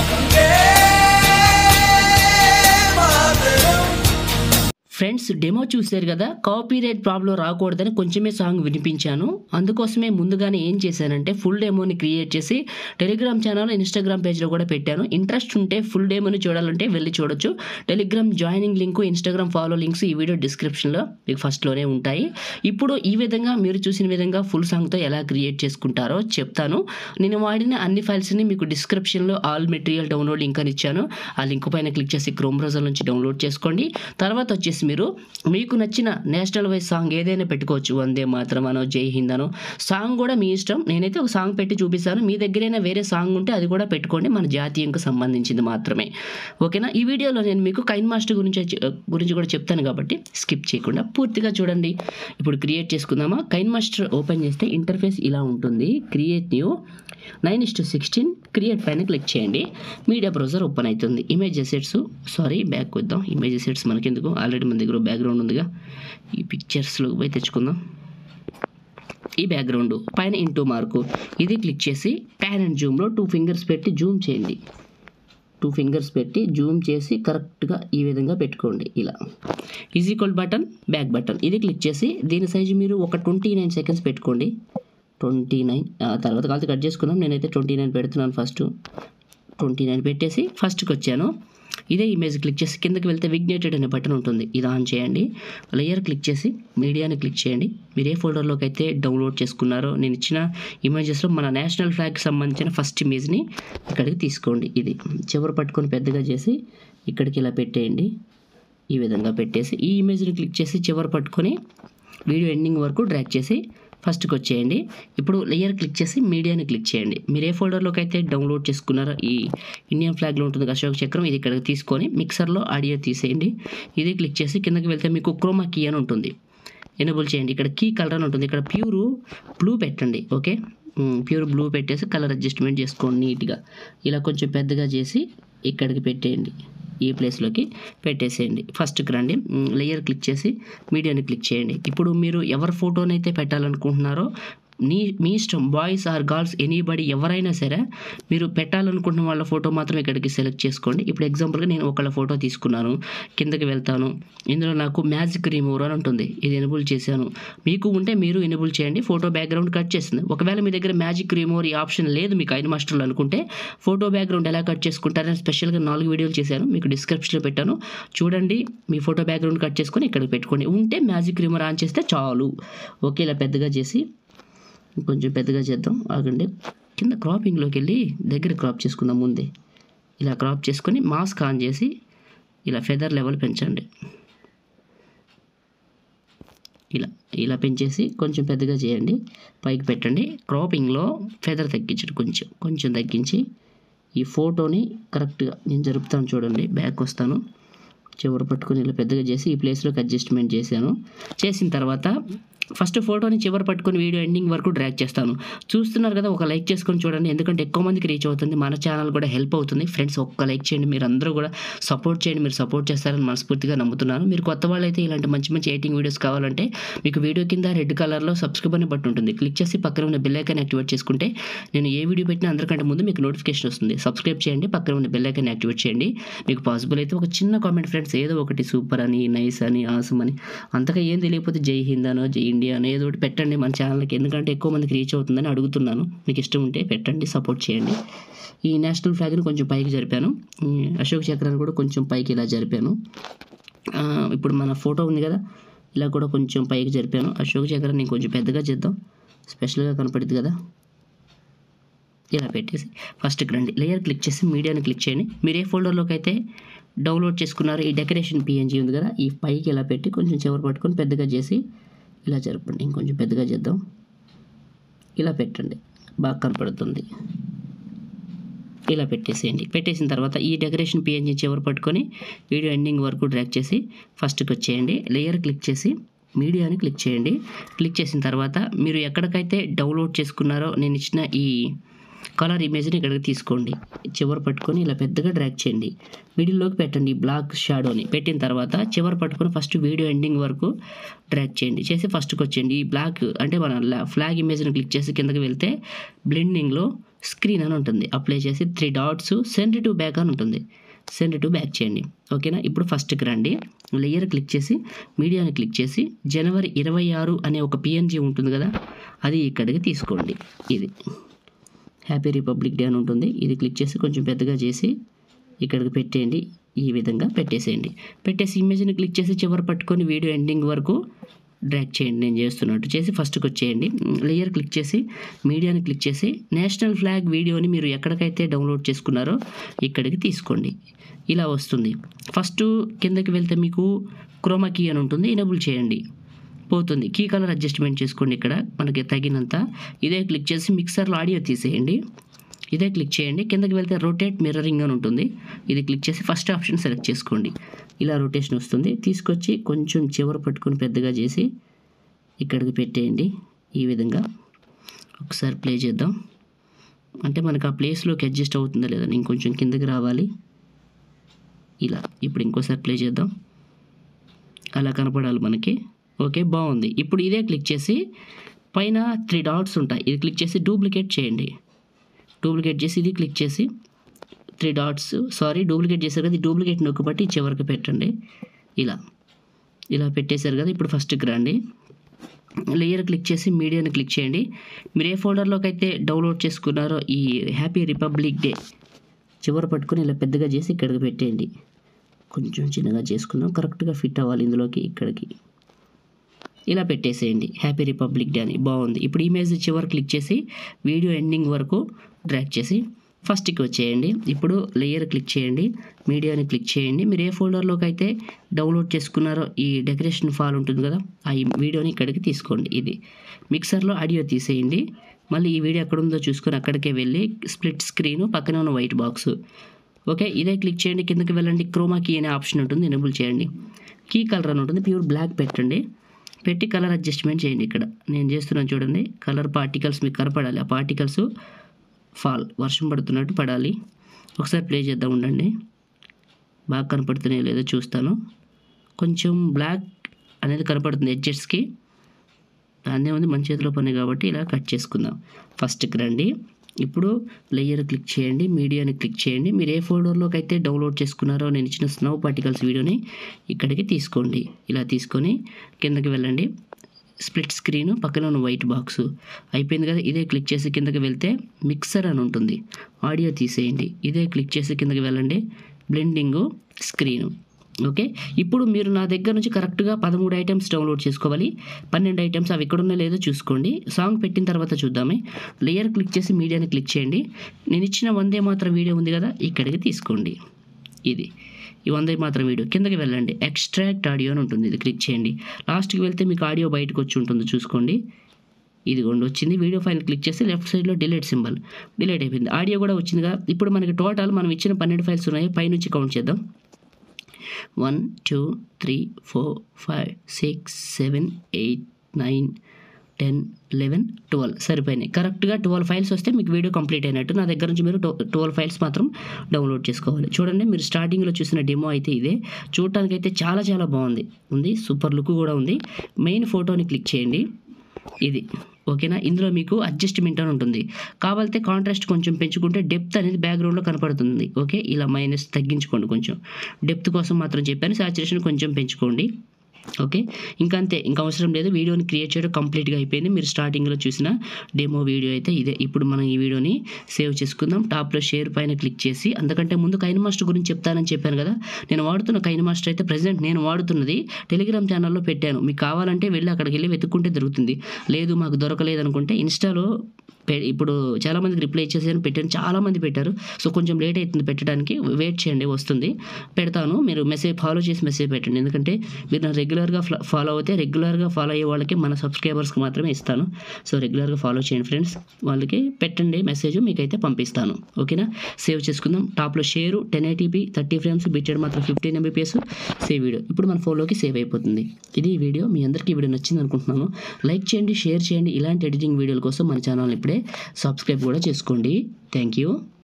వందే మాతరం friends demo చూశారు కదా copyright problem రాకూడదని కొంచెమే సాంగ్ వినిపించాను అందుకోసమే ముందుగానే ఏం చేశానంటే ఫుల్ డెమోని క్రియేట్ చేసి టెలిగ్రామ్ ఛానల్ ఇన్స్టాగ్రామ్ పేజ్లో కూడా పెట్టాను ఇంట్రెస్ట్ ఉంటే ఫుల్ డెమోని చూడాలంటే వెళ్ళి చూడొచ్చు Telegram joining link Instagram follow links ఈ వీడియో డిస్క్రిప్షన్లో మీకు ఫస్ట్లోనే ఉంటాయి ఇప్పుడు ఈ విధంగా మీరు చూసిన విధంగా ఫుల్ సాంగ్తో ఎలా క్రియేట్ చేసుకుంటారో చెప్తాను నేను వాడిన అన్ని ఫైల్స్ని మీకు డిస్క్రిప్షన్లో ఆల్ మెటీరియల్ డౌన్లోడ్ లింక్ అని ఇచ్చాను ఆ లింక్ పైన క్లిక్ చేసి క్రోమ్ బ్రౌజర్ నుంచి డౌన్లోడ్ చేసుకోండి తర్వాత వచ్చేసి మీరు మీకు నచ్చిన నేషనల్ వైజ్ సాంగ్ ఏదైనా పెట్టుకోవచ్చు వందే మాత్రం అనో జై హింద్ అనో సాంగ్ కూడా మీ ఇష్టం నేనైతే ఒక సాంగ్ పెట్టి చూపిస్తాను మీ దగ్గరైనా వేరే సాంగ్ ఉంటే అది కూడా పెట్టుకోండి మన జాతీయంకు సంబంధించింది మాత్రమే ఓకేనా ఈ వీడియోలో నేను మీకు కైన్ మాస్టర్ గురించి గురించి కూడా చెప్తాను కాబట్టి స్కిప్ చేయకుండా పూర్తిగా చూడండి ఇప్పుడు క్రియేట్ చేసుకుందామా కైన్ మాస్టర్ ఓపెన్ చేస్తే ఇంటర్ఫేస్ ఇలా ఉంటుంది create new nine is to sixteen create పైన క్లిక్ చేయండి మీడియా బ్రౌజర్ ఓపెన్ అవుతుంది ఇమేజ్ అసెట్స్ సారీ బ్యాక్ వద్దాం ఇమేజ్ అసెట్స్ మనకెందుకు ఆల్రెడీ మన దగ్గర బ్యాక్గ్రౌండ్ ఉందిగా ఈ పిక్చర్స్లో పోయి తెచ్చుకుందాం ఈ బ్యాక్గ్రౌండ్ పైన ఇంటూ మార్కు ఇది క్లిక్ చేసి ప్యాన్ అండ్ జూమ్లో టూ ఫింగర్స్ పెట్టి జూమ్ చేయండి టూ ఫింగర్స్ పెట్టి జూమ్ చేసి కరెక్ట్గా ఈ విధంగా పెట్టుకోండి ఇలా is equal button back button ఇది క్లిక్ చేసి దీని సైజు మీరు ఒక ట్వంటీ నైన్ సెకండ్స్ పెట్టుకోండి ట్వంటీ నైన్ తర్వాత కాదు కట్ చేసుకుందాం నేనైతే ట్వంటీ నైన్ పెడుతున్నాను ఫస్ట్ ట్వంటీ నైన్ పెట్టేసి ఫస్ట్కి వచ్చాను ఇదే ఇమేజ్ క్లిక్ చేసి కిందకి వెళ్తే విగ్నేటెడ్ అనే బటన్ ఉంటుంది ఇది ఆన్ చేయండి లేయర్ క్లిక్ చేసి మీడియాని క్లిక్ చేయండి మీరు ఏ ఫోల్డర్లోకి అయితే డౌన్లోడ్ చేసుకున్నారో నేను ఇచ్చిన ఇమేజెస్లో మన నేషనల్ ఫ్లాగ్కి సంబంధించిన ఫస్ట్ ఇమేజ్ని ఇక్కడికి తీసుకోండి ఇది చివరి పట్టుకొని పెద్దగా చేసి ఇక్కడికి ఇలా పెట్టేయండి ఈ విధంగా పెట్టేసి ఈ ఇమేజ్ని క్లిక్ చేసి చివరి పట్టుకొని వీడియో ఎండింగ్ వరకు డ్రాగ్ చేసి ఫస్ట్కి వచ్చేయండి ఇప్పుడు లేయర్ క్లిక్ చేసి మీడియాని క్లిక్ చేయండి మీరు ఏ ఫోల్డర్లోకి అయితే డౌన్లోడ్ చేసుకున్నారో ఈ ఇండియన్ ఫ్లాగ్లో ఉంటుంది అశోక్ చక్రం ఇది ఇక్కడికి తీసుకొని మిక్సర్లో ఆడియో తీసేయండి ఇది క్లిక్ చేసి కిందకి వెళ్తే మీకు క్రోమా కీ అని ఉంటుంది ఎనేబుల్ చేయండి ఇక్కడ కీ కలర్ అని ఉంటుంది ఇక్కడ ప్యూర్ బ్లూ పెట్టండి ఓకే ప్యూర్ బ్లూ పెట్టేసి కలర్ అడ్జస్ట్మెంట్ చేసుకోండి నీట్గా ఇలా కొంచెం పెద్దగా చేసి ఇక్కడికి పెట్టేయండి ఈ ప్లేస్లోకి పెట్టేసేయండి ఫస్ట్కి రండి లేయర్ క్లిక్ చేసి మీడియాని క్లిక్ చేయండి ఇప్పుడు మీరు ఎవరి ఫోటోనైతే పెట్టాలనుకుంటున్నారో నీ మీ ఇష్టం బాయ్స్ ఆర్ గర్ల్స్ ఎనీబడి ఎవరైనా సరే మీరు పెట్టాలనుకుంటున్న వాళ్ళ ఫోటో మాత్రం ఇక్కడికి సెలెక్ట్ చేసుకోండి ఇప్పుడు ఎగ్జాంపుల్గా నేను ఒకళ్ళ ఫోటో తీసుకున్నాను కిందకి వెళ్తాను ఇందులో నాకు మ్యాజిక్ రిమూవర్ అని ఉంటుంది ఇది ఎనేబుల్ చేశాను మీకు ఉంటే మీరు ఎనేబుల్ చేయండి ఫోటో బ్యాక్గ్రౌండ్ కట్ చేస్తుంది ఒకవేళ మీ దగ్గర మ్యాజిక్ రిమూవర్ ఈ ఆప్షన్ లేదు మీకు ఐదు మాస్టర్లు అనుకుంటే ఫోటో బ్యాక్గ్రౌండ్ ఎలా కట్ చేసుకుంటారని స్పెషల్గా నాలుగు వీడియోలు చేశాను మీకు డిస్క్రిప్షన్లో పెట్టాను చూడండి మీ ఫోటో బ్యాక్గ్రౌండ్ కట్ చేసుకొని ఇక్కడికి పెట్టుకోండి ఉంటే మ్యాజిక్ రిమూవర్ ఆన్ చేస్తే చాలు ఓకే ఇలా పెద్దగా చేసి కొంచెం పెద్దగా చేద్దాం ఆగండి కింద క్రాపింగ్లోకి వెళ్ళి దగ్గర క్రాప్ చేసుకుందాం ముందే ఇలా క్రాప్ చేసుకొని మాస్క్ ఆన్ చేసి ఇలా ఫెదర్ లెవెల్ పెంచండి ఇలా ఇలా పెంచేసి కొంచెం పెద్దగా చేయండి పైకి పెట్టండి క్రాపింగ్లో ఫెదర్ తగ్గించండి కొంచెం కొంచెం తగ్గించి ఈ ఫోటోని కరెక్ట్గా నేను జరుపుతాను చూడండి బ్యాక్ వస్తాను చివరి పట్టుకొని ఇలా పెద్దగా చేసి ఈ ప్లేస్లోకి అడ్జస్ట్మెంట్ చేశాను చేసిన తర్వాత ఫస్ట్ ఫోటోని చివరి పట్టుకొని వీడియో ఎండింగ్ వరకు డ్రాగ్ చేస్తాను చూస్తున్నారు కదా ఒక లైక్ చేసుకొని చూడండి ఎందుకంటే ఎక్కువ మందికి రీచ్ అవుతుంది మన ఛానల్ కూడా హెల్ప్ అవుతుంది ఫ్రెండ్స్ ఒక్క లైక్ చేయండి మీరు అందరూ కూడా సపోర్ట్ చేయండి మీరు సపోర్ట్ చేస్తారని మనస్ఫూర్తిగా నమ్ముతున్నాను మీరు కొత్త వాళ్ళైతే ఇలాంటి మంచి మంచి ఎయిటింగ్ వీడియోస్ కావాలంటే మీకు వీడియో కింద రెడ్ కలర్లో సబ్స్క్రైబ్ అని బట్టి ఉంటుంది క్లిక్ చేసి పక్కన ఉన్న బెల్ ఐకాన్ యాక్టివేట్ చేసుకుంటే నేను ఏ వీడియో పెట్టినా అందరికంటే ముందు మీకు నోటిఫికేషన్ వస్తుంది సబ్స్క్రైబ్ చేయండి పక్కన ఉన్న బెల్ ఐకాన్ యాక్టివేట్ చేయండి మీకు పాసిబుల్ అయితే ఒక చిన్న కామెంట్ ఫ్రెండ్స్ ఏదో ఒకటి సూపర్ అని నైస్ అని ఆసమ్ అని అంతగా ఏం తెలియకపోతే జై హింద్ అనో జై ఇండియా అనో ఏదో ఒకటి పెట్టండి మన ఛానల్కి ఎందుకంటే ఎక్కువ మందికి రీచ్ అవుతుందని అడుగుతున్నాను మీకు ఇష్టం ఉంటే పెట్టండి సపోర్ట్ చేయండి ఈ నేషనల్ ఫ్లాగ్ని కొంచెం పైకి జరిపాను ఈ అశోక్ చక్రాన్ని కూడా కొంచెం పైకి ఇలా జరిపాను ఆ, ఇప్పుడు మన ఫోటో ఉంది కదా ఇలా కూడా కొంచెం పైకి జరిపాను అశోక్ చక్రాన్ని కొంచెం పెద్దగా చేద్దాం స్పెషల్గా కనపడుతుంది కదా ఇలా పెట్టేసి ఫస్ట్కి రండి లేయర్ క్లిక్ చేసి మీడియాని క్లిక్ చేయండి మీరు ఏ ఫోల్డర్లోకి అయితే డౌన్లోడ్ చేసుకున్నారో ఈ డెకరేషన్ పిఎన్జీ ఉంది కదా ఈ పైకి ఇలా పెట్టి కొంచెం చివరి పట్టుకొని పెద్దగా చేసి ఇలా జరపండి ఇంకొంచెం పెద్దగా చేద్దాం ఇలా పెట్టండి బాగా కనపడుతుంది ఇలా పెట్టేసేయండి పెట్టేసిన తర్వాత ఈ డెకరేషన్ పిఎన్జీ చివరి పట్టుకొని వీడియో ఎండింగ్ వరకు డ్రాగ్ చేసి ఫస్ట్కి వచ్చేయండి లేయర్ క్లిక్ చేసి మీడియాని క్లిక్ చేయండి క్లిక్ చేసిన తర్వాత మీరు ఎక్కడికైతే డౌన్లోడ్ చేసుకున్నారో నేను ఇచ్చిన ఈ కలర్ ఇమేజ్ని ఇక్కడికి తీసుకోండి చివరి పట్టుకొని ఇలా పెద్దగా డ్రాగ్ చేయండి మిడిల్లోకి పెట్టండి బ్లాక్ షాడోని పెట్టిన తర్వాత చివరి పట్టుకొని ఫస్ట్ వీడియో ఎండింగ్ వరకు డ్రాగ్ చేయండి చేసి ఫస్ట్కి వచ్చేయండి ఈ బ్లాక్ అంటే మన ఫ్లాగ్ ఇమేజ్ని క్లిక్ చేసి కిందకి వెళ్తే బ్లెండింగ్లో స్క్రీన్ అని ఉంటుంది అప్లై చేసి three dots send to back అని ఉంటుంది సెండ్ టు బ్యాక్ చేయండి ఓకేనా ఇప్పుడు ఫస్ట్కి రండి లేయర్ క్లిక్ చేసి మీడియాని క్లిక్ చేసి జనవరి ఇరవై ఆరు అనే ఒక పిఎన్జీ ఉంటుంది కదా అది ఇక్కడికి తీసుకోండి ఇది హ్యాపీ రిపబ్లిక్ డే అని ఉంటుంది ఇది క్లిక్ చేసి కొంచెం పెద్దగా చేసి ఇక్కడికి పెట్టేయండి ఈ విధంగా పెట్టేసేయండి పెట్టేసి ఇమేజ్ని క్లిక్ చేసి చివరి పట్టుకొని వీడియో ఎండింగ్ వరకు డ్రాగ్ చేయండి నేను చేస్తున్నట్టు చేసి ఫస్ట్కి వచ్చేయండి లేయర్ క్లిక్ చేసి మీడియాని క్లిక్ చేసి నేషనల్ ఫ్లాగ్ వీడియోని మీరు ఎక్కడికైతే డౌన్లోడ్ చేసుకున్నారో ఇక్కడికి తీసుకోండి ఇలా వస్తుంది ఫస్ట్ కిందకి వెళ్తే మీకు క్రోమా కీ అని ఉంటుంది ఎనేబుల్ చేయండి పోతుంది కీ కలర్ అడ్జస్ట్మెంట్ చేసుకోండి ఇక్కడ మనకి తగినంత ఇదే క్లిక్ చేసి మిక్సర్లో ఆడియో తీసేయండి ఇదే క్లిక్ చేయండి కిందకి వెళ్తే రొటేట్ మిర్రరింగ్ అని ఉంటుంది ఇది క్లిక్ చేసి ఫస్ట్ ఆప్షన్ సెలెక్ట్ చేసుకోండి ఇలా రొటేషన్ వస్తుంది తీసుకొచ్చి కొంచెం చివర పట్టుకొని పెద్దగా చేసి ఇక్కడికి పెట్టేయండి ఈ విధంగా ఒకసారి ప్లే చేద్దాం అంటే మనకు ఆ ప్లేస్లోకి అడ్జస్ట్ అవుతుందా లేదా ఇంకొంచెం కిందకి రావాలి ఇలా ఇప్పుడు ఇంకోసారి ప్లే చేద్దాం అలా కనపడాలి మనకి ఓకే బాగుంది ఇప్పుడు ఇదే క్లిక్ చేసి పైన త్రీ డాట్స్ ఉంటాయి ఇది క్లిక్ చేసి డూప్లికేట్ చేయండి డూప్లికేట్ చేసి ఇది క్లిక్ చేసి త్రీ డాట్స్ సారీ డూప్లికేట్ చేశారు కదా ఈ డూప్లికేట్ నొక్కబట్టి చివరికి పెట్టండి ఇలా ఇలా పెట్టేశారు కదా ఇప్పుడు ఫస్ట్కి రండి లేయర్ క్లిక్ చేసి మీడియాని క్లిక్ చేయండి మీరు ఏ ఫోల్డర్లోకి అయితే డౌన్లోడ్ చేసుకున్నారో ఈ హ్యాపీ రిపబ్లిక్ డే చివర పట్టుకొని ఇలా పెద్దగా చేసి ఇక్కడికి పెట్టేయండి కొంచెం చిన్నగా చేసుకుందాం కరెక్ట్గా ఫిట్ అవ్వాలి ఇందులోకి ఇక్కడికి ఇలా పెట్టేసేయండి హ్యాపీ రిపబ్లిక్ డే అని బాగుంది ఇప్పుడు ఇమేజ్ చివరి క్లిక్ చేసి వీడియో ఎండింగ్ వరకు డ్రాగ్ చేసి ఫస్ట్కి వచ్చేయండి ఇప్పుడు లేయర్ క్లిక్ చేయండి మీడియాని క్లిక్ చేయండి మీరు ఏ ఫోల్డర్లోకి అయితే డౌన్లోడ్ చేసుకున్నారో ఈ డెకరేషన్ ఫాల్ ఉంటుంది కదా ఆ ఈ వీడియోని ఇక్కడికి తీసుకోండి ఇది మిక్సర్లో ఆడియో తీసేయండి మళ్ళీ ఈ వీడియో ఎక్కడ ఉందో చూసుకొని అక్కడికే వెళ్ళి స్ప్లిట్ స్క్రీన్ పక్కన ఉన్న వైట్ బాక్స్ ఓకే ఇదే క్లిక్ చేయండి కిందకి వెళ్ళండి క్రోమా కీ అనే ఆప్షన్ ఉంటుంది ఎనేబుల్ చేయండి కీ కలర్ అని ఉంటుంది ప్యూర్ బ్లాక్ పెట్టండి పెట్టి కలర్ అడ్జస్ట్మెంట్ చేయండి ఇక్కడ నేను చేస్తున్నాను చూడండి కలర్ పార్టికల్స్ మీకు కనపడాలి ఆ పార్టికల్స్ ఫాల్ వర్షం పడుతున్నట్టు పడాలి ఒకసారి ప్లే చేద్దాం ఉండండి బాగా కనపడుతున్నాయో లేదో చూస్తాను కొంచెం బ్లాక్ అనేది కనపడుతుంది ఎడ్జెట్స్కి దాన్నే ఉంది మన చేతిలో పని కాబట్టి ఇలా కట్ చేసుకుందాం ఫస్ట్కి రండి ఇప్పుడు లేయర్ క్లిక్ చేయండి మీడియాని క్లిక్ చేయండి మీరు ఏ ఫోల్డర్లోకి అయితే డౌన్లోడ్ చేసుకున్నారో నేను ఇచ్చిన స్నో పార్టికల్స్ వీడియోని ఇక్కడికి తీసుకోండి ఇలా తీసుకొని కిందకి వెళ్ళండి స్ప్లిట్ స్క్రీన్ పక్కన ఉన్న వైట్ బాక్స్ అయిపోయింది కదా ఇదే క్లిక్ చేసి కిందకి వెళ్తే మిక్సర్ అని ఉంటుంది ఆడియో తీసేయండి ఇదే క్లిక్ చేసి కిందకి వెళ్ళండి బ్లెండింగు స్క్రీను ఓకే ఇప్పుడు మీరు నా దగ్గర నుంచి కరెక్ట్గా పదమూడు ఐటమ్స్ డౌన్లోడ్ చేసుకోవాలి పన్నెండు ఐటమ్స్ అవి ఎక్కడున్నా లేదో చూసుకోండి సాంగ్ పెట్టిన తర్వాత చూద్దామే లేయర్ క్లిక్ చేసి మీడియాని క్లిక్ చేయండి నేను ఇచ్చిన వందే మాత్రం వీడియో ఉంది కదా ఇక్కడికి తీసుకోండి ఇది ఈ వందే మాత్రం వీడియో కిందకి వెళ్ళండి ఎక్స్ట్రాక్ట్ ఆడియో అని ఉంటుంది ఇది క్లిక్ చేయండి లాస్ట్కి వెళ్తే మీకు ఆడియో బయటకు వచ్చి ఉంటుంది చూసుకోండి ఇదిగోండి వచ్చింది వీడియో ఫైల్ క్లిక్ చేసి లెఫ్ట్ సైడ్లో డిలీట్ సింబల్ డిలీట్ అయిపోయింది ఆడియో కూడా వచ్చింది కదా ఇప్పుడు మనకి టోటల్ మనం ఇచ్చిన పన్నెండు ఫైల్స్ ఉన్నాయి పైనుంచి కౌంట్ చేద్దాం one two three four five six seven eight nine ten eleven twelve సరిపోయినాయి కరెక్ట్గా ట్వెల్వ్ ఫైల్స్ వస్తే మీకు వీడియో కంప్లీట్ అయినట్టు నా దగ్గర నుంచి మీరు ట్వెల్వ్ ఫైల్స్ మాత్రం డౌన్లోడ్ చేసుకోవాలి చూడండి మీరు స్టార్టింగ్లో చూసిన డెమో అయితే ఇదే చూడటానికి అయితే చాలా చాలా బాగుంది ఉంది సూపర్ లుక్ కూడా ఉంది మెయిన్ ఫోటోని క్లిక్ చేయండి ఇది ఓకేనా ఇందులో మీకు అడ్జస్ట్మెంట్ అని ఉంటుంది కావాలంటే కాంట్రాస్ట్ కొంచెం పెంచుకుంటే డెప్త్ అనేది బ్యాక్గ్రౌండ్లో కనపడుతుంది ఓకే ఇలా మైనస్ తగ్గించుకోండి కొంచెం డెప్త్ కోసం మాత్రం చెప్పాను సాచురేషన్ కొంచెం పెంచుకోండి ఓకే ఇంకా అంతే ఇంకా అవసరం లేదు వీడియోని క్రియేట్ చేయడం కంప్లీట్గా అయిపోయింది మీరు స్టార్టింగ్లో చూసిన డెమో వీడియో అయితే ఇదే ఇప్పుడు మనం ఈ వీడియోని సేవ్ చేసుకుందాం టాప్లో షేర్ పైన క్లిక్ చేసి అందుకంటే ముందు కైన్ మాస్టర్ గురించి చెప్తానని చెప్పాను కదా నేను వాడుతున్న కైన్ మాస్టర్ అయితే ప్రజెంట్ నేను వాడుతున్నది టెలిగ్రామ్ ఛానల్లో పెట్టాను మీకు కావాలంటే వెళ్ళి అక్కడికి వెళ్ళి వెతుక్కుంటే దొరుకుతుంది లేదు మాకు దొరకలేదు అనుకుంటే ఇన్స్టాలో పె ఇప్పుడు చాలామందికి రిప్లై ఇచ్చేసాను పెట్టాను చాలామంది పెట్టారు సో కొంచెం లేట్ అవుతుంది పెట్టడానికి వెయిట్ చేయండి వస్తుంది పెడతాను మీరు మెసేజ్ ఫాలో చేసి మెసేజ్ పెట్టండి ఎందుకంటే మీరు నా రెగ్యులర్గా ఫాలో అవుతే రెగ్యులర్గా ఫాలో అయ్యే వాళ్ళకి మన సబ్స్క్రైబర్స్కి మాత్రమే ఇస్తాను సో రెగ్యులర్గా ఫాలో చేయండి ఫ్రెండ్స్ వాళ్ళకి పెట్టండి మెసేజ్ మీకైతే పంపిస్తాను ఓకేనా సేవ్ చేసుకుందాం టాప్లో share ten eighty p thirty frames bitrate మాత్రం ఫిఫ్టీన్ ఎంబీపీఎస్ సేవ్ వీడియో ఇప్పుడు మన ఫోన్లోకి సేవ్ అయిపోతుంది ఇది ఈ వీడియో మీ అందరికీ ఈ వీడియో నచ్చింది అనుకుంటున్నాను లైక్ చేయండి షేర్ చేయండి ఇలాంటి ఎడిటింగ్ వీడియోల కోసం మన ఛానల్ ఇప్పుడే సబ్స్క్రైబ్ కూడా చేసుకోండి థ్యాంక్ యూ